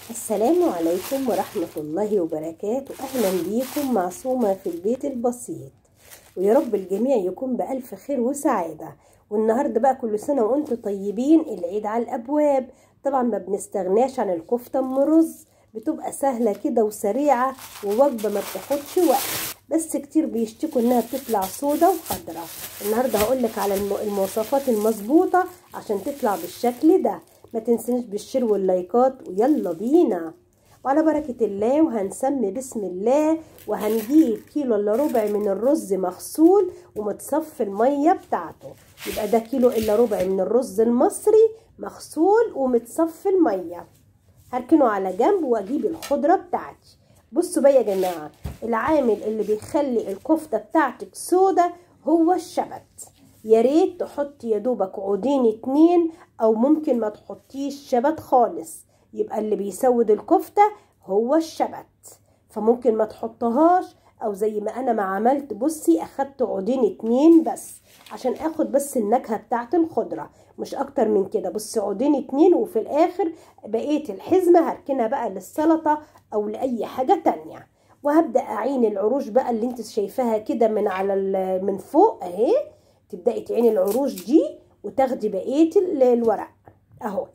السلام عليكم ورحمة الله وبركاته أهلا بيكم معصومة في البيت البسيط ويا رب الجميع يكون بألف خير وسعادة والنهاردة بقى كل سنة وانتم طيبين العيد على الأبواب طبعا ما بنستغناش عن الكفتة أم رز بتبقى سهلة كده وسريعة ووجبة ما بتاخدش وقت بس كتير بيشتكوا انها بتطلع سودة وخضرة النهاردة هقولك على المواصفات المظبوطة عشان تطلع بالشكل ده ما تنسنيش بالشير واللايكات ويلا بينا وعلى بركة الله وهنسمي بسم الله وهنجيب كيلو الا ربع من الرز مغسول ومتصفي المية بتاعته يبقى ده كيلو الا ربع من الرز المصري مغسول ومتصفي المية هركنه على جنب واجيب الخضرة بتاعتي بصوا بقى يا جماعة العامل اللي بيخلي الكفتة بتاعتك سودة هو الشبت يا ريت تحطي يا دوبك عودين اتنين او ممكن ما تحطيش شبت خالص يبقى اللي بيسود الكفتة هو الشبت فممكن ما تحطهاش او زي ما انا ما عملت بصي اخدت عودين اتنين بس عشان اخد بس النكهة بتاعت الخضرة مش اكتر من كده بصي عودين اتنين وفي الاخر بقية الحزمة هركنها بقى للسلطة او لاي حاجة تانية وهبدأ اعين العروش بقى اللي انت شايفاها كده من على من فوق اهي تبدأي تعيني العروش دي وتاخدي بقية الورق اهو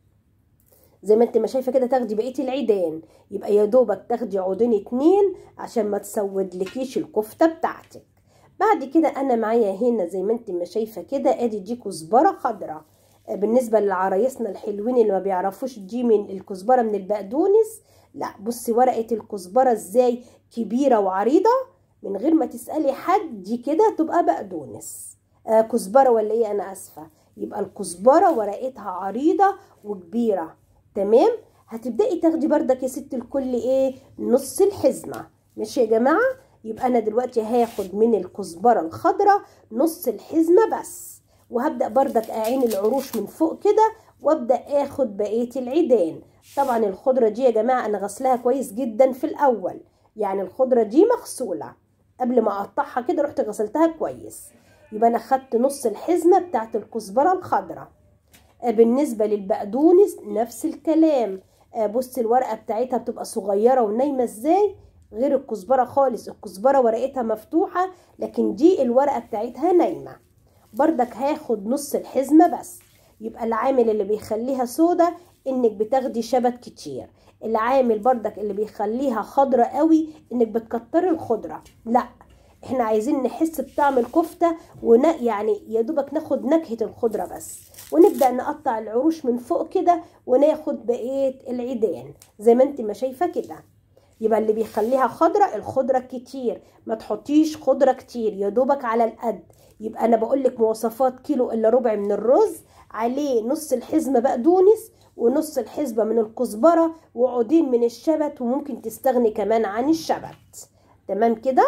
زي ما انت ما شايفه كده تاخدي بقيه العيدان يبقى يا دوبك تاخدي عودين اتنين عشان ما تسودلكيش الكفته بتاعتك بعد كده انا معايا هنا زي ما انت ما شايفه كده ادي دي كزبره خضراء بالنسبه لعرايسنا الحلوين اللي ما بيعرفوش دي من الكزبره من البقدونس لا بصي ورقه الكزبره ازاي كبيره وعريضه من غير ما تسالي حد دي كده تبقى بقدونس آه كزبره ولا ايه انا اسفه يبقى الكزبره ورقتها عريضه وكبيره تمام هتبداي تاخدي بردك يا ست الكل ايه نص الحزمه ماشي يا جماعه يبقى انا دلوقتي هاخد من الكزبره الخضراء نص الحزمه بس وهبدا بردك اعين العروش من فوق كده وابدا اخد بقيه العيدان طبعا الخضره دي يا جماعه انا غسلها كويس جدا في الاول يعني الخضره دي مغسوله قبل ما اقطعها كده رحت غسلتها كويس يبقى انا خدت نص الحزمه بتاعت الكزبره الخضراء بالنسبة للبقدونس نفس الكلام بص الورقة بتاعتها بتبقى صغيرة ونايمة ازاي غير الكزبرة خالص الكزبرة ورقتها مفتوحة لكن دي الورقة بتاعتها نايمة بردك هاخد نص الحزمة بس يبقى العامل اللي بيخليها سودة انك بتاخدي شبت كتير العامل بردك اللي بيخليها خضرة قوي انك بتكتري الخضرة لا احنا عايزين نحس بطعم الكفتة ون يعني يا دوبك ناخد نكهة الخضرة بس ونبدأ نقطع العروش من فوق كده وناخد بقية العيدان زي ما انت ما شايفة كده يبقى اللي بيخليها خضرة الخضرة كتير ما تحطيش خضرة كتير يا دوبك على القد يبقى انا بقولك مواصفات كيلو الا ربع من الرز عليه نص الحزمة بقدونس ونص الحزبة من الكزبرة وعودين من الشبت وممكن تستغني كمان عن الشبت تمام كده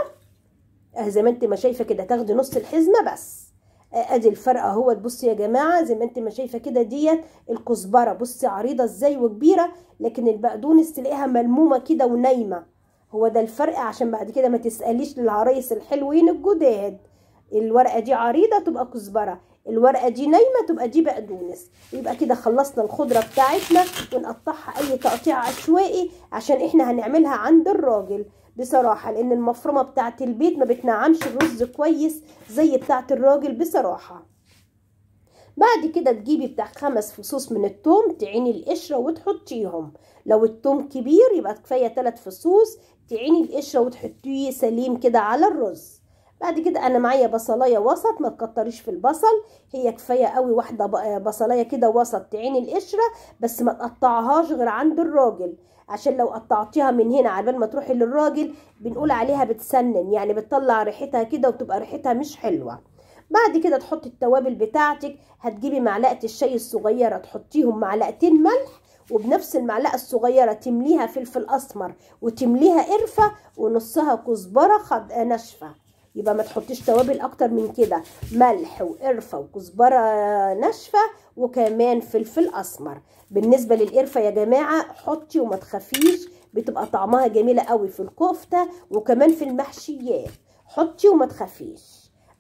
زي ما انت ما شايفه كده تاخدي نص الحزمه بس ادي الفرق اهوت بصي يا جماعه زي ما انت ما شايفه كده ديت الكزبره بصي عريضه ازاي وكبيره لكن البقدونس تلاقيها ملمومه كده ونايمه هو ده الفرق عشان بعد كده ما تساليش للعرايس الحلوين الجداد الورقه دي عريضه تبقى كزبره الورقه دي نايمه تبقى دي بقدونس يبقى كده خلصنا الخضره بتاعتنا ونقطعها اي تقطيع عشوائي عشان احنا هنعملها عند الراجل بصراحة لأن المفرمة بتاعت البيت ما بتنعمش الرز كويس زي بتاعت الراجل بصراحة بعد كده تجيبي بتاع خمس فصوص من التوم تعيني القشرة وتحطيهم لو التوم كبير يبقى كفاية تلات فصوص تعيني القشرة وتحطيه سليم كده على الرز بعد كده انا معايا بصلايه وسط ما تكتريش في البصل هي كفايه قوي واحده بصلايه كده وسط تعيني القشره بس ما تقطعهاش غير عند الراجل عشان لو قطعتيها من هنا عبال ما تروحي للراجل بنقول عليها بتسنن يعني بتطلع ريحتها كده وتبقى ريحتها مش حلوه بعد كده تحطي التوابل بتاعتك هتجيبي معلقه الشاي الصغيره تحطيهم معلقتين ملح وبنفس المعلقه الصغيره تمليها فلفل اسمر وتمليها قرفه ونصها كزبره خد... ناشفه يبقى ما تحطيش توابل اكتر من كده ملح وقرفه وكزبره ناشفه وكمان فلفل اسمر بالنسبه للقرفه يا جماعه حطي وما تخافيش بتبقى طعمها جميله قوي في الكفته وكمان في المحشيات حطي وما تخافيش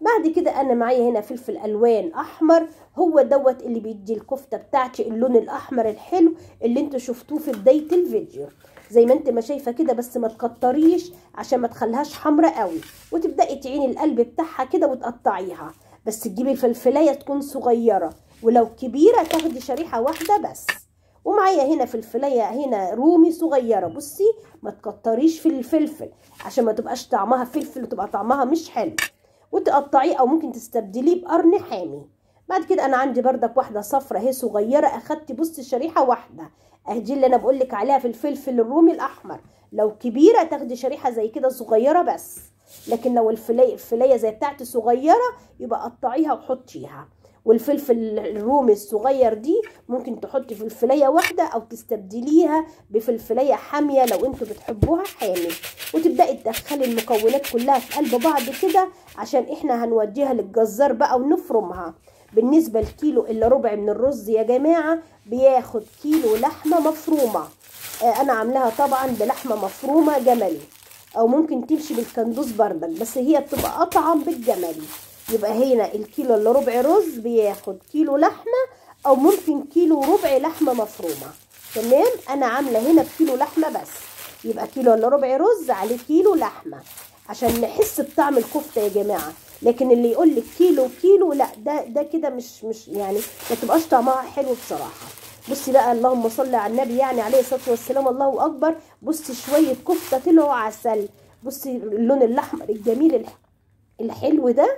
بعد كده انا معايا هنا فلفل الوان احمر هو دوت اللي بيدي الكفته بتاعتي اللون الاحمر الحلو اللي انتوا شفتوه في بدايه الفيديو زي ما انت ما شايفه كده بس ما تكتريش عشان ما تخليهاش حمراء قوي وتبداي تعيني القلب بتاعها كده وتقطعيها بس تجيبي الفلفلايه تكون صغيره ولو كبيره تاخدي شريحه واحده بس ومعايا هنا فلفلايه هنا رومي صغيره بصي ما تكتريش في الفلفل عشان ما تبقاش طعمها فلفل وتبقى طعمها مش حلو وتقطعيه او ممكن تستبدليه بقرن حامي بعد كده انا عندي بردك واحده صفرة اهي صغيره اخدت بصي شريحه واحده اهي دي اللي انا بقول لك عليها في الفلفل الرومي الاحمر لو كبيره تاخدي شريحه زي كده صغيره بس لكن لو الفلايه الفلايه زي بتاعتي صغيره يبقى قطعيها وحطيها والفلفل الرومي الصغير دي ممكن تحطي فلفلايه واحده او تستبدليها بفلفلايه حاميه لو انتوا بتحبوها حامي وتبداي تدخلي المكونات كلها في قلب بعض كده عشان احنا هنوديها للجزار بقى ونفرمها بالنسبه لكيلو الا ربع من الرز يا جماعه بياخد كيلو لحمه مفرومه آه انا عاملاها طبعا بلحمه مفرومه جملي او ممكن تمشي بالكندوز بردك بس هي بتبقى اطعم بالجملي يبقى هنا الكيلو الا ربع رز بياخد كيلو لحمه او ممكن كيلو ربع لحمه مفرومه تمام انا عامله هنا بكيلو لحمه بس يبقى كيلو الا ربع رز عليه كيلو لحمه عشان نحس بطعم الكفته يا جماعه لكن اللي يقول لك كيلو كيلو لا ده ده كده مش مش يعني ما تبقاش طعمها حلو بصراحه بصي بقى اللهم صل على النبي يعني عليه الصلاه والسلام الله اكبر بصي شويه كفته طلعوا عسل بصي اللون الاحمر الجميل الحلو ده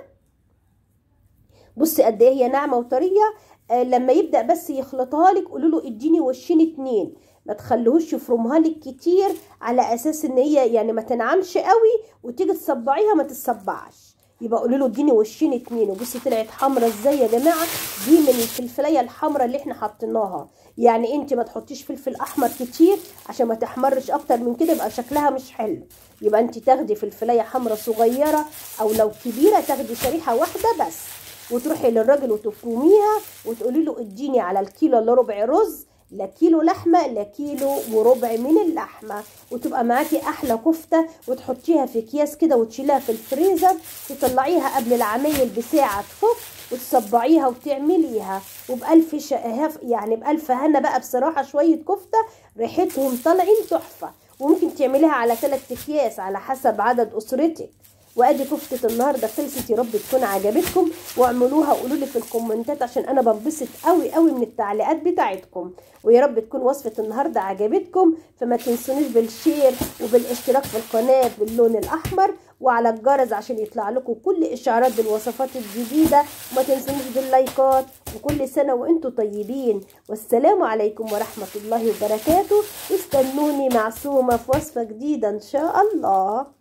بصي قد ايه هي ناعمه وطريه آه لما يبدا بس يخلطها لك قولوا له اديني وشين اتنين ما تخليهوش يفرمها لك كتير على اساس ان هي يعني ما تنعمش قوي وتيجي تصبعيها ما تتصبعش يبقى قولوا له اديني وشين اتنين وبصي طلعت حمرا ازاي يا جماعه دي من الفلفلايه الحمراء اللي احنا حطيناها يعني انت ما تحطيش فلفل احمر كتير عشان ما تحمرش اكتر من كده يبقى شكلها مش حلو يبقى انت تاخدي فلفلايه حمراء صغيره او لو كبيره تاخدي شريحه واحده بس وتروحي للراجل وتفرميها وتقولي له اديني على الكيلو الا ربع رز لا كيلو لحمة لا كيلو وربع من اللحمة وتبقى معاكي أحلى كفتة وتحطيها في أكياس كده وتشيلها في الفريزر تطلعيها قبل العمايل بساعة تفك وتصبعيها وتعمليها وبألف شقهاف يعني بألف هنا بقى بصراحة شوية كفتة ريحتهم طالعين تحفة وممكن تعمليها على ثلاث أكياس على حسب عدد أسرتك وادي كفته النهارده خلصت يا رب تكون عجبتكم واعملوها وقولوا لي في الكومنتات عشان انا بنبسط قوي قوي من التعليقات بتاعتكم ويا رب تكون وصفه النهارده عجبتكم فما تنسونيش بالشير وبالاشتراك في القناه باللون الاحمر وعلى الجرس عشان يطلع لكم كل اشعارات بالوصفات الجديده وما تنسونيش باللايكات وكل سنه وانتم طيبين والسلام عليكم ورحمه الله وبركاته استنوني معصومه في وصفه جديده ان شاء الله